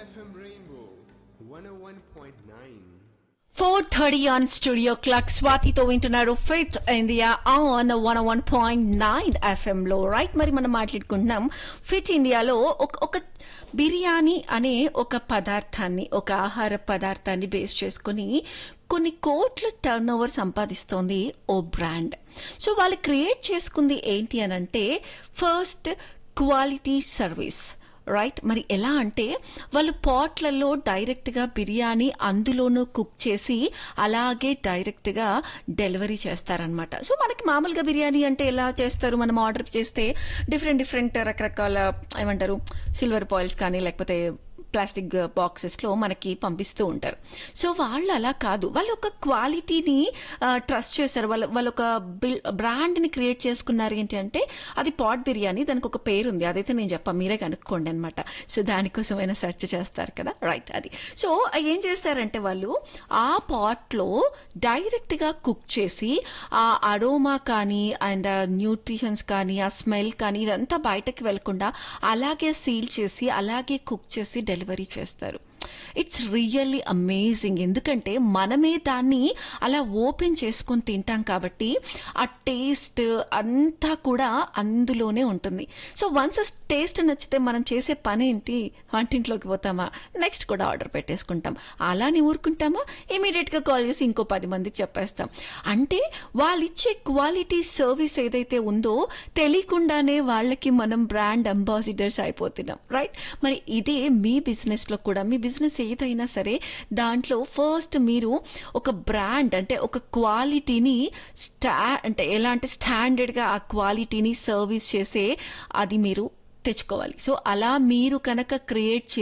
FM Rainbow 101.9. Four thirty on studio clock స్వాతితో వింటున్నారు fit India on one one point nine FM లో right మరి మనం మాట్లాడుకుంటున్నాం ఫిట్ ఇండియాలో ఒక ఒక బిర్యానీ అనే ఒక పదార్థాన్ని ఒక ఆహార పదార్థాన్ని బేస్ చేసుకుని కొన్ని కోట్ల టర్న్ ఓవర్ సంపాదిస్తోంది ఓ బ్రాండ్ సో వాళ్ళు క్రియేట్ చేసుకుంది ఏంటి అని అంటే ఫస్ట్ క్వాలిటీ సర్వీస్ రైట్ మరి ఎలా అంటే వాళ్ళు పాట్లలో డైరెక్ట్గా బిర్యానీ అందులోనూ కుక్ చేసి అలాగే డైరెక్ట్గా డెలివరీ చేస్తారనమాట సో మనకి మామూలుగా బిర్యానీ అంటే ఎలా చేస్తారు మనం ఆర్డర్ చేస్తే డిఫరెంట్ డిఫరెంట్ రకరకాల ఏమంటారు సిల్వర్ పాయిల్స్ కానీ లేకపోతే ప్లాస్టిక్ బాక్సెస్లో మనకి పంపిస్తూ ఉంటారు సో వాళ్ళు అలా కాదు వాళ్ళు ఒక క్వాలిటీని ట్రస్ట్ చేశారు వాళ్ళు వాళ్ళు ఒక బిల్ బ్రాండ్ని క్రియేట్ చేసుకున్నారు ఏంటి అంటే అది పాట్ బిర్యానీ దానికి ఒక పేరు ఉంది అదైతే నేను చెప్పా మీరే కనుక్కోండి అనమాట సో దానికోసమైనా సెర్చ్ చేస్తారు కదా రైట్ అది సో ఏం చేస్తారంటే వాళ్ళు ఆ పాట్లో డైరెక్ట్గా కుక్ చేసి ఆ అరోమా కానీ అండ్ న్యూట్రిషన్స్ కానీ ఆ స్మెల్ కానీ ఇదంతా బయటకు వెళ్లకుండా అలాగే సీల్ చేసి అలాగే కుక్ చేసి డెలివరీ చేస్తారు ఇట్స్ రియల్లీ అమేజింగ్ ఎందుకంటే మనమే దాన్ని అలా ఓపెన్ చేసుకొని తింటాం కాబట్టి ఆ టేస్ట్ అంతా కూడా అందులోనే ఉంటుంది సో వన్స్ టేస్ట్ నచ్చితే మనం చేసే పని ఏంటి వంటింట్లోకి పోతామా నెక్స్ట్ కూడా ఆర్డర్ పెట్టేసుకుంటాం అలానే ఊరుకుంటామా ఇమీడియట్గా కాల్ చేసి ఇంకో పది మందికి చెప్పేస్తాం అంటే వాళ్ళు ఇచ్చే క్వాలిటీ సర్వీస్ ఏదైతే ఉందో తెలియకుండానే వాళ్ళకి మనం బ్రాండ్ అంబాసిడర్స్ అయిపోతున్నాం రైట్ మరి ఇదే మీ బిజినెస్లో కూడా మీ బిజినెస్ ఏదైనా సరే దాంట్లో ఫస్ట్ మీరు ఒక బ్రాండ్ అంటే ఒక క్వాలిటీని స్టా అంటే ఎలా అంటే స్టాండర్డ్గా ఆ క్వాలిటీని సర్వీస్ చేసే అది మీరు తెచ్చుకోవాలి సో అలా మీరు కనుక క్రియేట్